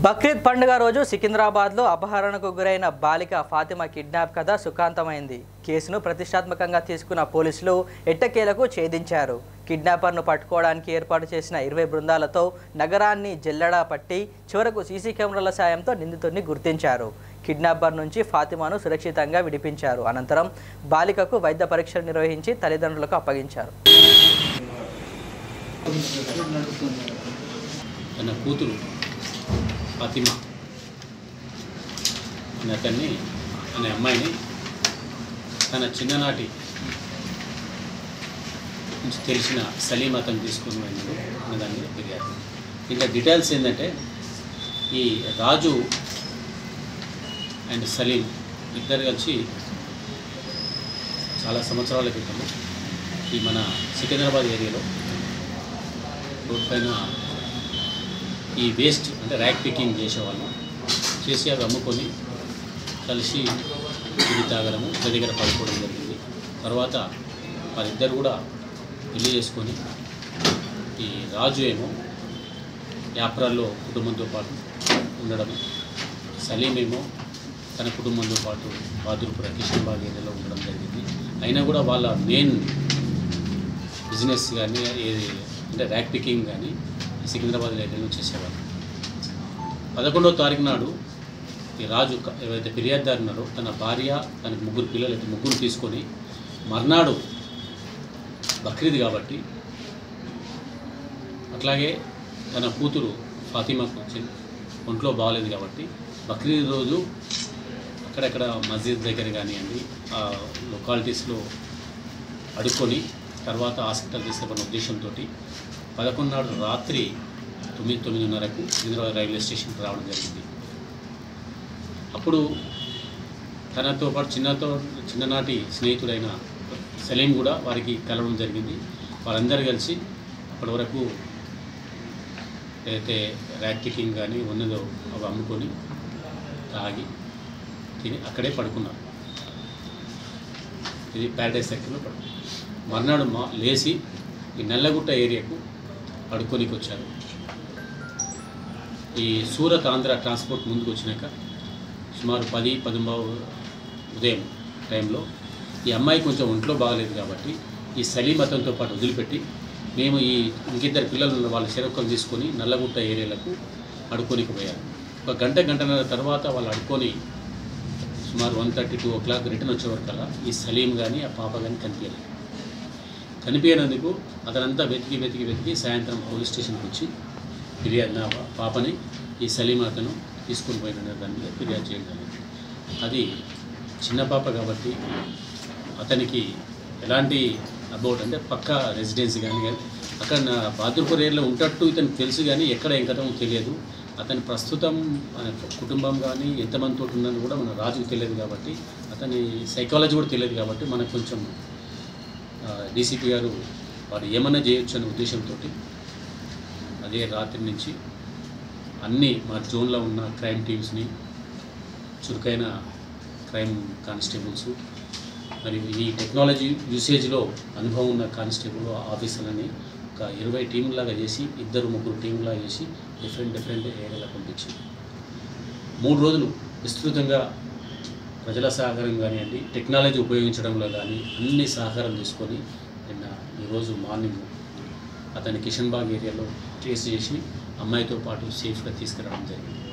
బక్రీద్ పండుగ రోజు సికింద్రాబాద్లో అపహరణకు గురైన బాలిక ఫాతిమా కిడ్నాప్ కథ సుఖాంతమైంది కేసును ప్రతిష్టాత్మకంగా తీసుకున్న పోలీసులు ఎట్టకేలకు ఛేదించారు కిడ్నాపర్ను పట్టుకోవడానికి ఏర్పాటు చేసిన ఇరవై బృందాలతో నగరాన్ని జల్లెడా పట్టి చివరకు సీసీ కెమెరాల సాయంతో నిందితుడిని గుర్తించారు కిడ్నాపర్ నుంచి ఫాతిమాను సురక్షితంగా విడిపించారు అనంతరం బాలికకు వైద్య పరీక్షలు నిర్వహించి తల్లిదండ్రులకు అప్పగించారు తన కూతురు ఫాతిమా అనే అతన్ని అనే అమ్మాయిని తన చిన్ననాటి నుంచి తెలిసిన సలీం అతను తీసుకుని వెళ్ళాడు అనే దాని మీద ఫిర్యాదు ఇంకా డీటెయిల్స్ ఏంటంటే ఈ రాజు అండ్ సలీం ఇద్దరు కలిసి చాలా సంవత్సరాల క్రితం ఈ మన సికింద్రాబాద్ ఏరియాలో రోడ్ పైన ఈ వేస్ట్ అంటే ర్యాక్ పికింగ్ చేసేవాళ్ళు చేసి అవి అమ్ముకొని కలిసి ఇది తాగడము ఇంటి దగ్గర పడుకోవడం జరిగింది తర్వాత వారిద్దరు కూడా పెళ్లి చేసుకొని ఈ రాజు ఏమో యాప్రాల్లో కుటుంబంతో పాటు ఉండడం సలీం ఏమో తన కుటుంబంతో పాటు బహాదూర్పుర కిషన్బాగ్ ఏరియాలో ఉండడం జరిగింది అయినా కూడా వాళ్ళ మెయిన్ బిజినెస్ కానీ ఏది అంటే ర్యాక్ పికింగ్ కానీ సికింద్రాబాద్ ఏరియాలో చేసేవాళ్ళు పదకొండవ తారీఖు నాడు ఈ రాజు క- ఎవరైతే ఫిర్యాదుదారు ఉన్నారో తన భార్య తనకి ముగ్గురు పిల్లలు అయితే ముగ్గురు తీసుకొని మర్నాడు బక్రీద్ కాబట్టి అట్లాగే తన కూతురు ఫాతిమాకు వచ్చి ఒంట్లో బాగాలేదు కాబట్టి బక్రీద్ రోజు అక్కడక్కడ మస్జిద్ దగ్గర కానివ్వండి ఆ లొకాలిటీస్లో అడుక్కొని తర్వాత హాస్పిటల్ తీసుకెళ్ళిన ఉద్దేశంతో పదకొండు నాడు రాత్రి తొమ్మిది తొమ్మిదిన్నరకు హైదరాబాద్ రైల్వే స్టేషన్కి రావడం జరిగింది అప్పుడు తనతో పాటు చిన్నతో చిన్ననాటి స్నేహితుడైన సలీం కూడా వారికి కలవడం జరిగింది వారందరూ కలిసి అప్పటి వరకు ఏదైతే ర్యాక్ పికింగ్ కానీ ఉన్నదో అవి అమ్ముకొని తాగి తిని అక్కడే పడుకున్నారు ఇది ప్యారడైస్ సర్కిల్లో పడు మర్నాడు మా లేచి ఈ నల్లగుట్ట ఏరియాకు పడుకోనికి వచ్చారు ఈ సూరత్ ఆంధ్ర ట్రాన్స్పోర్ట్ ముందుకు వచ్చినాక సుమారు పది పదొంబవు ఉదయం టైంలో ఈ అమ్మాయి కొంచెం ఒంట్లో బాగలేదు కాబట్టి ఈ సలీం అతనితో పాటు వదిలిపెట్టి మేము ఈ ఇంకిద్దరు పిల్లలు ఉన్న వాళ్ళ చెరొక్కలు తీసుకొని నల్లగుట్ట ఏరియాలకు అడుక్కోనికి పోయారు ఒక గంట గంటన్నర తర్వాత వాళ్ళు అడుక్కొని సుమారు one thirty two o'clock return వచ్చేవరకల్లా ఈ సలీం కానీ ఆ పాప కానీ కనిపించలేదు కనిపించినందుకు అతనంతా వెతికి వెతికి వెతికి సాయంత్రం పోలీస్ స్టేషన్కి వచ్చి ఫిర్యాదు నా పాపని ఈ సలీం అతను తీసుకొని పోయిన దాని మీద ఫిర్యాదు చేయడం జరిగింది అది చిన్న పాప కాబట్టి అతనికి ఎలాంటి అబౌట్ అంటే పక్క రెసిడెన్సీ కానీ కానీ అక్కడ నా బాదుర్పూర్ ఏరియాలో ఉంటట్టు ఇతనికి తెలుసు కానీ ఎక్కడ ఏం కథమో తెలియదు అతని ప్రస్తుతం మన కుటుంబం కానీ ఎంతమందితో ఉన్నది కూడా మన రాజుకు తెలియదు కాబట్టి అతని సైకాలజీ కూడా తెలియదు కాబట్టి మనకు కొంచెం డీసీపీ గారు వారు ఏమన్నా చేయొచ్చు అనే ఉద్దేశంతో అదే రాత్రి నుంచి అన్ని మా జోన్లో ఉన్న క్రైమ్ టీమ్స్ని చురుకైన క్రైమ్ కానిస్టేబుల్స్ మరియు ఈ టెక్నాలజీ యూసేజ్లో అనుభవం ఉన్న కానిస్టేబుల్ ఆఫీసర్లని ఒక ఇరవై టీంలాగా చేసి ఇద్దరు ముగ్గురు టీంలాగా చేసి డిఫరెంట్ డిఫరెంట్ ఏరియాలో పంపించి మూడు రోజులు విస్తృతంగా ప్రజల సహకారం కానివ్వండి టెక్నాలజీ ఉపయోగించడంలో కానీ అన్ని సహకారం తీసుకొని నిన్న ఈరోజు మార్నింగ్ అతన్ని కిషన్ బాగ్ ఏరియాలో ట్రేస్ చేసి అమ్మాయితో పాటు సేఫ్గా తీసుకురావడం జరిగింది